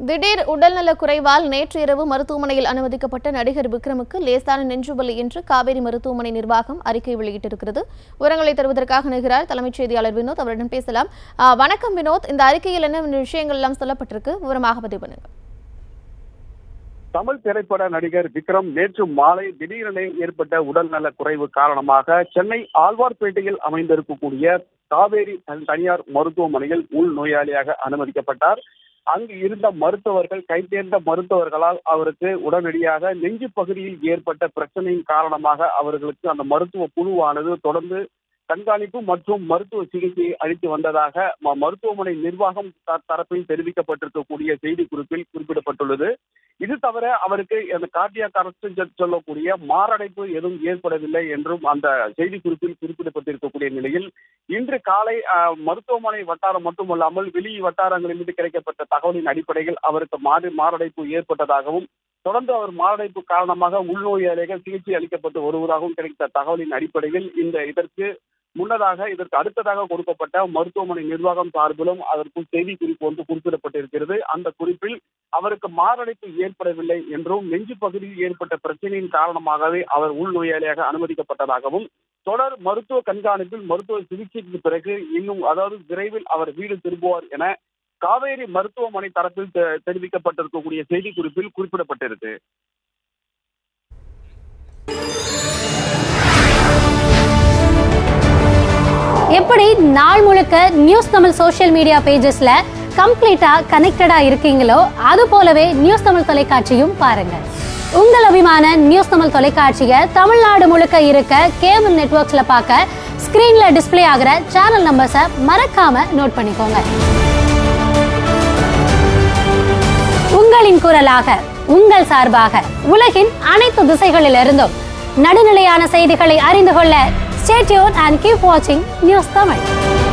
திடீர் உடல்நலக் குறைவால் நேற்று இரவு மருத்துவமனையில் அனுமதிக்கப்பட்ட நடிகர் விக்ரமுக்கு லேசான நெஞ்சுவலி என்று காவேரி மருத்துவமனை நிர்வாகம் அறிக்கை வெளியிட்டிருக்கிறது விவரங்களை தருவதற்காக நிற்கிறார் தலைமைச் செய்தியாளர் வினோத் அவரிடம் பேசலாம் ஆ, வணக்கம் வினோத் இந்த அறிக்கையில் என்ன விஷயங்கள் எல்லாம் சொல்லப்பட்டிருக்கு விவரமாக பதிவு பண்ணுங்க தமிழ் திரைப்பட நடிகர் விக்ரம் நேற்று மாலை திடீரென ஏற்பட்ட உடல்நல குறைவு காரணமாக சென்னை ஆழ்வார்பேட்டையில் அமைந்திருக்கக்கூடிய காவேரி தன் தனியார் மருத்துவமனையில் உள் நோயாளியாக அனுமதிக்கப்பட்டார் அங்கு இருந்த மருத்துவர்கள் கைதேர்ந்த மருத்துவர்களால் அவருக்கு உடனடியாக நெஞ்சு பகுதியில் ஏற்பட்ட பிரச்சனையின் காரணமாக அவர்களுக்கு அந்த மருத்துவ குழுவானது தொடர்ந்து கண்காணிப்பு மற்றும் மருத்துவ சிகிச்சையை அளித்து வந்ததாக ம- மருத்துவமனை நிர்வாகம் த- தரப்பில் தெரிவிக்கப்பட்டிருக்கக்கூடிய செய்தி குறிப்பில் குறிப்பிடப்பட்டுள்ளது இது தவிர அவருக்கு அந்த கார்டியாக் அரசு சொல்லக்கூடிய மாரடைப்பு எதுவும் ஏற்படவில்லை என்றும் அந்த செய்தி குறிப்பில் குறிப்பிடப்பட்டிருக்கக்கூடிய நிலையில் இன்று காலை அஹ், மருத்துவமனை வட்டாரம் மட்டுமல்லாமல் வெளி வட்டாரங்களிலிருந்து கிடைக்கப்பட்ட தகவலின் அடிப்படையில் அவருக்கு மாறு மாரடைப்பு ஏற்பட்டதாகவும் தொடர்ந்து அவர் மாரடைப்பு காரணமாக உள்நோயாளிகள் சிகிச்சை அளிக்கப்பட்டு வருவதாகவும் கிடைத்த தகவலின் அடிப்படையில் இந்த இதற்கு முன்னதாக இதற்கு அடுத்ததாக கொடுக்கப்பட்ட மருத்துவமனை நிர்வாகம் சார்பிலும் அதற்குள் செய்தி குறிப்பு ஒன்று குறிப்பிடப்பட்டிருக்கிறது அந்த குறிப்பில் அவருக்கு மாரடைப்பு ஏற்படவில்லை என்றும் நெஞ்சு பகுதியில் ஏற்பட்ட பிரச்சனையின் காரணமாகவே அவர் உள்நோயாளியாக அனுமதிக்கப்பட்டதாகவும் தொடர் மருத்துவ கண்காணிப்பில் மருத்துவ சிகிச்சைக்கு பிறகு இன்னும் அதாவது விரைவில் அவர் வீடு திரும்புவார் என காவேரி மருத்துவமனை தரப்பில் தெ- தெரிவிக்கப்பட்டிருக்கக்கூடிய செய்தி குறிப்பில் குறிப்பிடப்பட்டிருக்கு எப்படி நாள் முழுக்க நியூஸ் தமிழ் சோஷியல் மீடியா பேஜஸ்ல கம்ப்ளீட்டா கனெக்டடா இருக்கீங்களோ அது போலவே நியூஸ் தமிழ் தொலைக்காட்சியும் பாருங்க உங்கள் அபிமான நியூஸ் தமிழ் தொலைக்காட்சியை தமிழ்நாடு முழுக்க இருக்க கேபிள் நெட்வொர்க்ஸ்ல பார்க்க ஸ்கிரீன்ல டிஸ்ப்ளே ஆகிற சேனல் நம்பர்ஸை மறக்காம நோட் பண்ணிக்கோங்க உங்களின் குரலாக உங்கள் சார்பாக உலகின் அனைத்து திசைகளிலிருந்தும் நடுநிலையான செய்திகளை அறிந்து கொள்ள ஸ்டேட்யூன் அண்ட் கீப் வாட்சிங் நியூஸ் தமிழ்